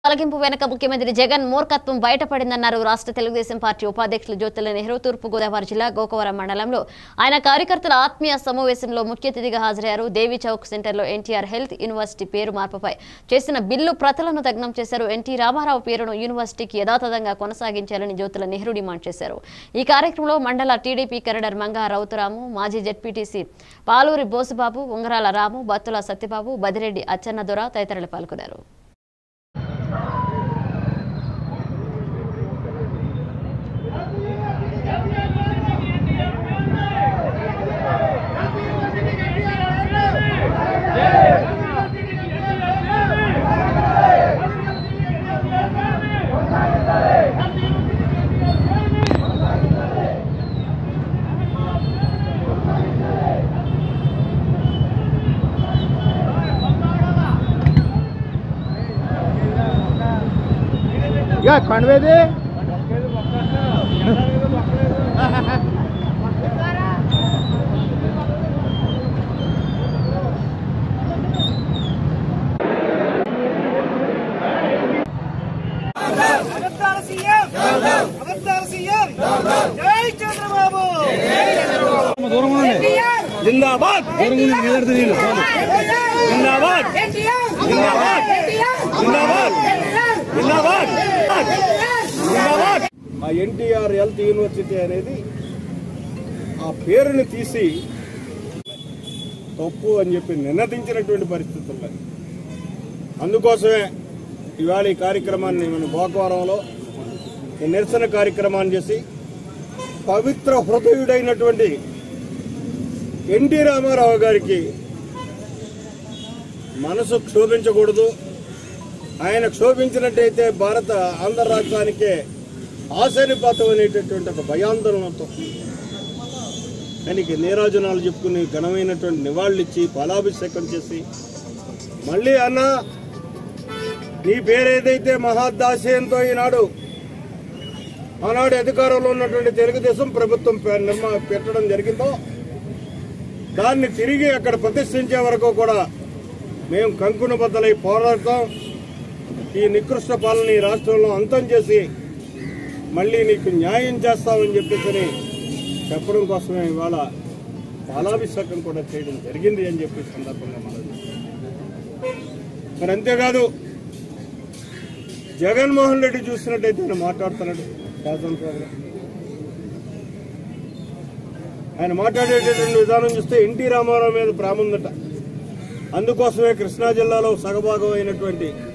తొలగింపు వెనక ముఖ్యమంత్రి జగన్ మూర్ఖత్వం బయటపడిందన్నారు రాష్ట్ర తెలుగుదేశం పార్టీ ఉపాధ్యక్షులు జ్యోతుల నెహ్రూ తూర్పు గోదావరి జిల్లా గోకవరం మండలంలో ఆయన కార్యకర్తల ఆత్మీయ సమావేశంలో ముఖ్య అతిథిగా హాజరయ్యారు దేవి చౌక్ సెంటర్లో ఎన్టీఆర్ హెల్త్ యూనివర్సిటీ పేరు మార్పుపై చేసిన బిల్లు ప్రతులను దగ్నం చేశారు ఎన్టీ రామారావు పేరును యూనివర్సిటీకి యథాతథంగా కొనసాగించాలని జ్యోతుల నెహ్రూ డిమాండ్ చేశారు ఈ కార్యక్రమంలో మండల టీడీపీ కరడర్ మంగా రౌతురాము మాజీ జెడ్పీటీసీ పాలూరి బోసుబాబు ఉంగరాల రాము బత్తుల సత్యబాబు బదిరెడ్డి అచ్చెన్నదొర తదితరులు పాల్గొన్నారు యా కణవేది అబద్ధాల సీఎం అబద్ధాల సీఎం జై చంద్రబాబు జిందాబాద్ జిందాబాద్ జిందాబాద్ జిందాబాద్ జిందాబాద్ జిందాబాద్ ఆ ఎన్టీఆర్ హెల్త్ యూనివర్సిటీ అనేది ఆ పేరుని తీసి తప్పు అని చెప్పి నినదించినటువంటి పరిస్థితుల్లో అందుకోసమే ఇవాళ ఈ కార్యక్రమాన్ని మన గోకవరంలో ఈ నిరసన కార్యక్రమాన్ని చేసి పవిత్ర హృదయుడైనటువంటి ఎన్టీ రామారావు గారికి మనసు క్షోభించకూడదు ఆయన క్షోభించినట్టయితే భారత ఆంధ్ర రాష్ట్రానికే ఆశనిపాతం అనేటటువంటి ఒక భయాందోళనతో ఆయనకి నీరాజనాలు చెప్పుకుని ఘనమైనటువంటి నివాళులు ఇచ్చి ఫలాభిషేకం చేసి మళ్ళీ అన్న నీ పేరేదైతే మహాదాశయంతో ఈనాడు ఆనాడు అధికారంలో ఉన్నటువంటి తెలుగుదేశం ప్రభుత్వం పే- నిర్మా పెట్టడం జరిగిందో దాన్ని తిరిగి అక్కడ ప్రతిష్ఠించే వరకు కూడా మేము కంకున బద్దలై పోరాడతాం ఈ నికృష్ట పాలన ఈ రాష్ట్రంలో అంతం చేసి మళ్ళీ నీకు న్యాయం చేస్తామని చెప్పేసి చెప్పడం కోసమే ఇవాళ పాలాభిషేకం కూడా చేయడం జరిగింది అని చెప్పి ఈ సందర్భంగా మనం మరి అంతేకాదు జగన్మోహన్ రెడ్డి చూసినట్టయితే ఆయన మాట్లాడుతున్నాడు శాసనసభలో ఆయన మాట్లాడేటటువంటి విధానం చూస్తే ఎన్టీ రామారావు మీద ప్రేమ ఉందట అందుకోసమే కృష్ణా జిల్లాలో సగభాగం అయినటువంటి